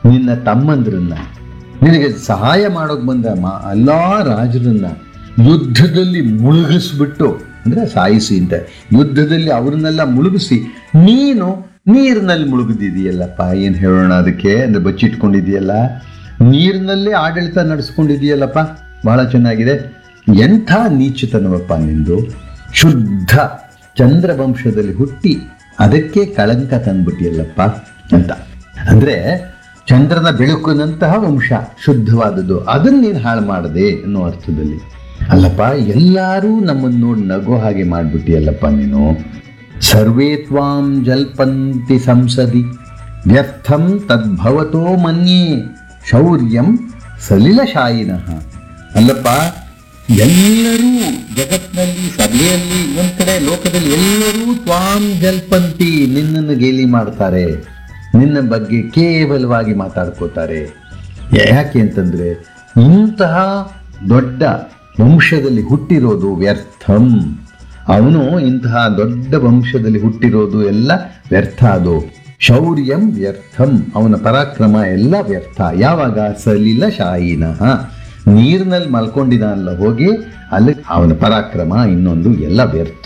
ನಿನ್ನ ತಮ್ಮಂದ್ರನ್ನ ನಿನಗೆ ಸಹಾಯ ಮಾಡೋಕ್ ಬಂದ ಮಾ ಎಲ್ಲಾ ರಾಜರನ್ನ ಯುದ್ಧದಲ್ಲಿ ಮುಳುಗಿಸ್ಬಿಟ್ಟು ಅಂದ್ರೆ ಸಾಯಿಸಿ ಅಂತ ಯುದ್ಧದಲ್ಲಿ ಅವ್ರನ್ನೆಲ್ಲ ಮುಳುಗಿಸಿ ನೀನು ನೀರಿನಲ್ಲಿ ಮುಳುಗಿದಿದೆಯಲ್ಲಪ್ಪ ಏನು ಹೇಳೋಣ ಅದಕ್ಕೆ ಅಂದ್ರೆ ಬಚ್ಚಿಟ್ಕೊಂಡಿದೆಯಲ್ಲ ನೀರಿನಲ್ಲೇ ಆಡಳಿತ ನಡೆಸ್ಕೊಂಡಿದೆಯಲ್ಲಪ್ಪ ಬಹಳ ಚೆನ್ನಾಗಿದೆ ಎಂಥ ನೀಚತನವಪ್ಪ ನಿಂದು ಶುದ್ಧ ಚಂದ್ರವಂಶದಲ್ಲಿ ಹುಟ್ಟಿ ಅದಕ್ಕೆ ಕಳಂಕ ತಂದ್ಬಿಟ್ಟಿಯಲ್ಲಪ್ಪ ಅಂತ ಅಂದ್ರೆ ಚಂದ್ರನ ಬೆಳಕಿನಂತಹ ವಂಶ ಶುದ್ಧವಾದದ್ದು ಅದನ್ನ ನೀನು ಹಾಳು ಮಾಡದೆ ಅನ್ನೋ ಅರ್ಥದಲ್ಲಿ ಅಲ್ಲಪ್ಪ ಎಲ್ಲರೂ ನಮ್ಮನ್ನು ನೋಡಿ ನಗೋ ಹಾಗೆ ಮಾಡ್ಬಿಟ್ಟಿಯಲ್ಲಪ್ಪ ನೀನು ಸರ್ವೇ ತ್ವಾಂ ಜಲ್ಪಂತಿ ಸಂಸದಿ ವ್ಯರ್ಥಂ ತದ್ಭವತೋ ಮನ್ಯೇ ಶೌರ್ಯಂ ಸಲಿಲಶಾಯಿನಃ ಅಲ್ಲಪ್ಪ ಎಲ್ಲರೂ ಜಗತ್ನಲ್ಲಿ ಸಭೆಯಲ್ಲಿ ಒಂದ್ ಕಡೆ ಲೋಕದಲ್ಲಿ ಎಲ್ಲರೂ ತ್ವಾಂ ಜಲ್ಪಂತಿ ನಿನ್ನನ್ನು ಗೇಲಿ ಮಾಡ್ತಾರೆ ನಿನ್ನ ಬಗ್ಗೆ ಕೇವಲವಾಗಿ ಮಾತಾಡ್ಕೋತಾರೆ ಯಾಕೆ ಅಂತಂದ್ರೆ ಇಂತಹ ದೊಡ್ಡ ವಂಶದಲ್ಲಿ ಹುಟ್ಟಿರೋದು ವ್ಯರ್ಥಂ ಅವನು ಇಂತಹ ದೊಡ್ಡ ವಂಶದಲ್ಲಿ ಹುಟ್ಟಿರೋದು ಎಲ್ಲ ವ್ಯರ್ಥ ಅದು ಶೌರ್ಯಂ ವ್ಯರ್ಥಂ ಅವನ ಪರಾಕ್ರಮ ಎಲ್ಲ ವ್ಯರ್ಥ ಯಾವಾಗ ಸಲಿಲ ಶಾಯಿನಃ ನೀರಿನಲ್ಲಿ ಮಲ್ಕೊಂಡಿದ್ದಾನಲ್ಲ ಹೋಗಿ ಅಲ್ಲಿ ಅವನ ಪರಾಕ್ರಮ ಇನ್ನೊಂದು ಎಲ್ಲ ವ್ಯರ್ಥ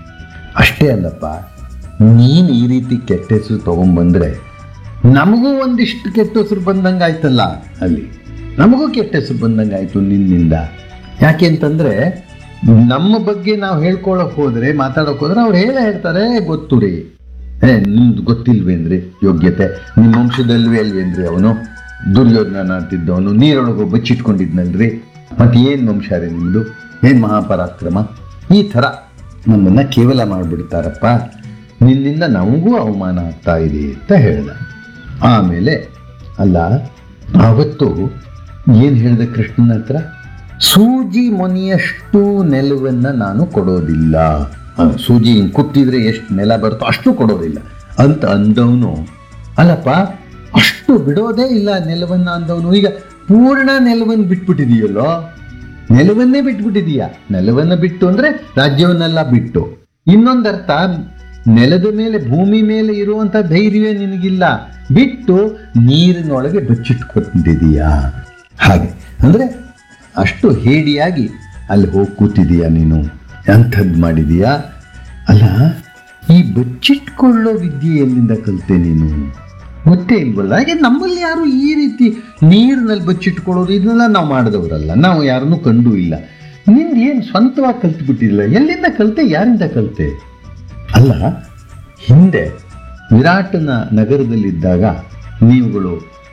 ಅಷ್ಟೇ ಅಲ್ಲಪ್ಪ ನೀನು ಈ ರೀತಿ ಕೆಟ್ಟ ಹೆಸರು ತಗೊಂಡ್ಬಂದ್ರೆ ನಮಗೂ ಒಂದಿಷ್ಟು ಕೆಟ್ಟ ಹೆಸರು ಬಂದಂಗೆ ಆಯ್ತಲ್ಲ ಅಲ್ಲಿ ನಮಗೂ ಕೆಟ್ಟ ಹೆಸರು ಬಂದಂಗೆ ಆಯ್ತು ನಿನ್ನಿಂದ ಯಾಕೆ ಅಂತಂದ್ರೆ ನಮ್ಮ ಬಗ್ಗೆ ನಾವು ಹೇಳ್ಕೊಳಕ್ ಹೋದ್ರೆ ಮಾತಾಡಕ್ ಹೋದ್ರೆ ಅವ್ರು ಹೇಳೇ ಹೇಳ್ತಾರೆ ಗೊತ್ತು ರೀ ಏ ನಿಮ್ದು ಗೊತ್ತಿಲ್ವೇನ್ರಿ ಯೋಗ್ಯತೆ ನಿಮ್ಮ ವಂಶದಲ್ವೇ ಅಲ್ವೇನ್ರಿ ಅವನು ದುರ್ಯೋಧನ ಅಂತಿದ್ದವನು ನೀರೊಳಗೆ ಬಚ್ಚಿಟ್ಕೊಂಡಿದ್ನಲ್ರಿ ಮತ್ತೆ ಏನ್ ವಂಶ ರೀ ನಿಮ್ದು ಏನ್ ಮಹಾಪರಾಕ್ರಮ ಈ ಥರ ನಮ್ಮನ್ನ ಕೇವಲ ಮಾಡ್ಬಿಡ್ತಾರಪ್ಪ ನಿನ್ನಿಂದ ನಮಗೂ ಅವಮಾನ ಆಗ್ತಾ ಇದೆ ಅಂತ ಹೇಳ್ದ ಆಮೇಲೆ ಅಲ್ಲ ಅವತ್ತು ಏನ್ ಹೇಳ್ದೆ ಕೃಷ್ಣನ ಹತ್ರ ಸೂಜಿ ಮೊನಿಯಷ್ಟು ನೆಲವನ್ನ ನಾನು ಕೊಡೋದಿಲ್ಲ ಆ, ಸೂಜಿ ಹಿಂಗ್ ಕುತ್ತಿದ್ರೆ ಎಷ್ಟು ನೆಲ ಬರುತ್ತೋ ಅಷ್ಟು ಕೊಡೋದಿಲ್ಲ ಅಂತ ಅಂದವನು ಅಲ್ಲಪ್ಪ ಅಷ್ಟು ಬಿಡೋದೇ ಇಲ್ಲ ನೆಲವನ್ನ ಅಂದವನು ಈಗ ಪೂರ್ಣ ನೆಲವನ್ನು ಬಿಟ್ಬಿಟ್ಟಿದೆಯಲ್ಲೋ ನೆಲವನ್ನೇ ಬಿಟ್ಬಿಟ್ಟಿದೀಯ ನೆಲವನ್ನ ಬಿಟ್ಟು ಅಂದ್ರೆ ರಾಜ್ಯವನ್ನೆಲ್ಲ ಬಿಟ್ಟು ಇನ್ನೊಂದರ್ಥ ನೆಲದ ಮೇಲೆ ಭೂಮಿ ಮೇಲೆ ಇರುವಂತ ಧೈರ್ಯವೇ ನಿನಗಿಲ್ಲ ಬಿಟ್ಟು ನೀರಿನೊಳಗೆ ಬಚ್ಚಿಟ್ಕೊಂಡಿದೀಯಾ ಹಾಗೆ ಅಂದ್ರೆ ಅಷ್ಟು ಹೇಡಿಯಾಗಿ ಅಲ್ಲಿ ಹೋಗಿ ಕೂತಿದೀಯಾ ನೀನು ಅಂಥದ್ದು ಮಾಡಿದೀಯಾ ಅಲ್ಲ ಈ ಬಚ್ಚಿಟ್ಕೊಳ್ಳೋ ವಿದ್ಯೆ ಎಲ್ಲಿಂದ ಕಲಿತೆ ನೀನು ಗೊತ್ತೇ ಇಲ್ವಲ್ಲ ಹಾಗೆ ನಮ್ಮಲ್ಲಿ ಯಾರು ಈ ರೀತಿ ನೀರಿನಲ್ಲಿ ಬಚ್ಚಿಟ್ಕೊಳ್ಳೋದು ಇದನ್ನೆಲ್ಲ ನಾವು ಮಾಡಿದವರಲ್ಲ ನಾವು ಯಾರನ್ನೂ ಕಂಡೂ ಇಲ್ಲ ನಿಂದು ಏನು ಸ್ವಂತವಾಗಿ ಕಲ್ತ್ಬಿಟ್ಟಿಲ್ಲ ಎಲ್ಲಿಂದ ಕಲಿತೆ ಯಾರಿಂದ ಕಲಿತೆ ಅಲ್ಲ ಹಿಂದೆ ವಿರಾಟನ ನಗರದಲ್ಲಿದ್ದಾಗ ನೀವುಗಳು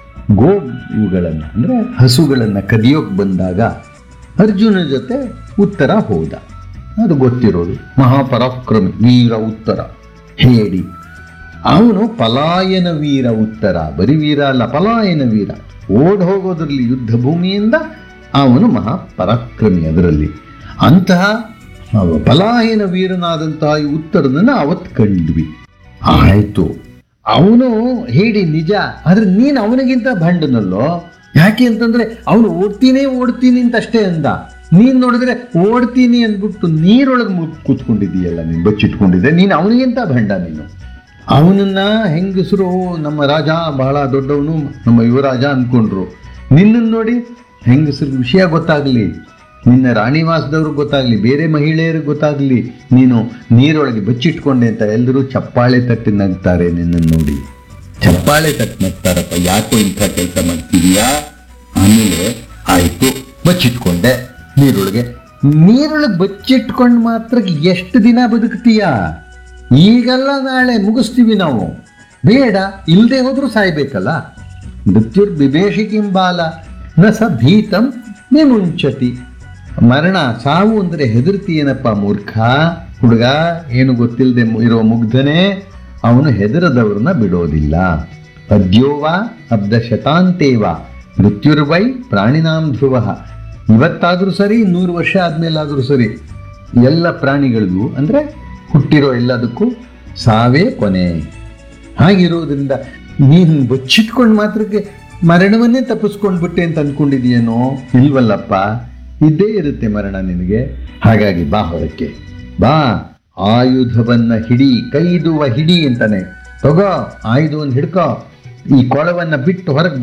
ಗೋವುಗಳನ್ನು ಅಂದರೆ ಹಸುಗಳನ್ನು ಕದಿಯೋಕ್ ಬಂದಾಗ ಅರ್ಜುನ ಜೊತೆ ಉತ್ತರ ಹೋದ ಅದು ಗೊತ್ತಿರೋದು ಮಹಾಪರಾಕ್ರಮಿ ವೀರ ಉತ್ತರ ಹೇಳಿ ಅವನು ಪಲಾಯನ ವೀರ ಉತ್ತರ ಬರೀ ವೀರ ಅಲ್ಲ ಪಲಾಯನ ವೀರ ಓಡ್ ಹೋಗೋದ್ರಲ್ಲಿ ಯುದ್ಧ ಭೂಮಿಯಿಂದ ಅವನು ಮಹಾ ಪರಾಕ್ರಮಿ ಅದರಲ್ಲಿ ಅಂತಹ ಅವ ಪಲಾಯನ ವೀರನಾದಂತಹ ಈ ಉತ್ತರದನ್ನ ಅವತ್ ಕಂಡ್ವಿ ಆಯ್ತು ಅವನು ಹೇಳಿ ನಿಜ ಆದ್ರೆ ನೀನು ಅವನಿಗಿಂತ ಭಂಡನಲ್ಲೋ ಯಾಕೆ ಅಂತಂದ್ರೆ ಅವನು ಓಡ್ತೀನಿ ಓಡ್ತೀನಿ ಅಂತ ಅಷ್ಟೇ ಅಂದ ನೀನ್ ನೋಡಿದ್ರೆ ಓಡ್ತೀನಿ ಅಂದ್ಬಿಟ್ಟು ನೀರೊಳಗೆ ಮುಳುಗ್ ಕೂತ್ಕೊಂಡಿದೀಯಲ್ಲ ನೀನು ಬಚ್ಚಿಟ್ಕೊಂಡಿದ್ದೆ ನೀನು ಅವನಿಗಿಂತ ಭಂಡ ನೀನು ಅವನನ್ನ ಹೆಂಗಸರು ನಮ್ಮ ರಾಜ ಬಹಳ ದೊಡ್ಡವನು ನಮ್ಮ ಯುವರಾಜ ಅನ್ಕೊಂಡ್ರು ನಿನ್ನನ್ನು ನೋಡಿ ಹೆಂಗಸರ ವಿಷಯ ಗೊತ್ತಾಗ್ಲಿ ನಿನ್ನ ರಾಣಿವಾಸದವ್ರಿಗೆ ಗೊತ್ತಾಗ್ಲಿ ಬೇರೆ ಮಹಿಳೆಯರಿಗೆ ಗೊತ್ತಾಗ್ಲಿ ನೀನು ನೀರೊಳಗೆ ಬಚ್ಚಿಟ್ಕೊಂಡೆ ಅಂತ ಎಲ್ಲರೂ ಚಪ್ಪಾಳೆ ತಟ್ಟಿ ನಗ್ತಾರೆ ನಿನ್ನನ್ನು ನೋಡಿ ಚಪ್ಪಾಳೆ ತಟ್ಟಿ ನಗ್ತಾರಪ್ಪ ಯಾಕೋ ಇಂಥ ಕೆಲಸ ಮಾಡ್ತಿದೀಯಾ ಆಮೇಲೆ ಆಯ್ತು ಬಚ್ಚಿಟ್ಕೊಂಡೆ ನೀರೊಳಗೆ ನೀರೊಳಗೆ ಬಚ್ಚಿಟ್ಕೊಂಡ್ ಮಾತ್ರ ಎಷ್ಟು ದಿನ ಬದುಕ್ತೀಯಾ ಈಗಲ್ಲ ನಾಳೆ ಮುಗಿಸ್ತೀವಿ ನಾವು ಬೇಡ ಇಲ್ಲದೆ ಹೋದ್ರೂ ಸಾಯ್ಬೇಕಲ್ಲ ಮೃತ್ಯುರ್ ಬಿಭೇಷಿಕಿಂಬಾಲ ನ ಸ ಭೀತಂ ವಿಮುಂಚತಿ ಮರಣ ಸಾವು ಅಂದ್ರೆ ಹೆದರ್ತೀಯನಪ್ಪ ಮೂರ್ಖ ಹುಡುಗ ಏನು ಗೊತ್ತಿಲ್ಲದೆ ಇರೋ ಮುಗ್ಧನೇ ಅವನು ಹೆದರದವ್ರನ್ನ ಬಿಡೋದಿಲ್ಲ ಅದ್ಯೋವ ಅಬ್ಧ ಶತಾಂತೇವ ಮೃತ್ಯುರ್ವೈ ಪ್ರಾಣಿನಾಂ ಧ್ರುವ ಇವತ್ತಾದ್ರೂ ಸರಿ ನೂರು ವರ್ಷ ಆದ್ಮೇಲಾದ್ರೂ ಸರಿ ಎಲ್ಲ ಪ್ರಾಣಿಗಳಿಗೂ ಅಂದ್ರೆ ಹುಟ್ಟಿರೋ ಎಲ್ಲದಕ್ಕೂ ಸಾವೇ ಕೊನೆ ಹಾಗಿರೋದ್ರಿಂದ ನೀನು ಬಚ್ಚಿಟ್ಕೊಂಡು ಮಾತ್ರಕ್ಕೆ ಮರಣವನ್ನೇ ತಪ್ಪಿಸ್ಕೊಂಡ್ಬಿಟ್ಟೆ ಅಂತ ಅನ್ಕೊಂಡಿದೀಯೇನೋ ಇಲ್ವಲ್ಲಪ್ಪ ಇದ್ದೇ ಇರುತ್ತೆ ಮರಣ ನಿನಗೆ ಹಾಗಾಗಿ ಬಾ ಹೊರಕ್ಕೆ ಬಾ ಆಯುಧವನ್ನ ಹಿಡಿ ಕೈದುವ ಹಿಡಿ ಅಂತಾನೆ ತಗೋ ಆಯುಧವನ್ನು ಹಿಡ್ಕೋ ಈ ಕೊಳವನ್ನ ಬಿಟ್ಟು ಹೊರಗೆ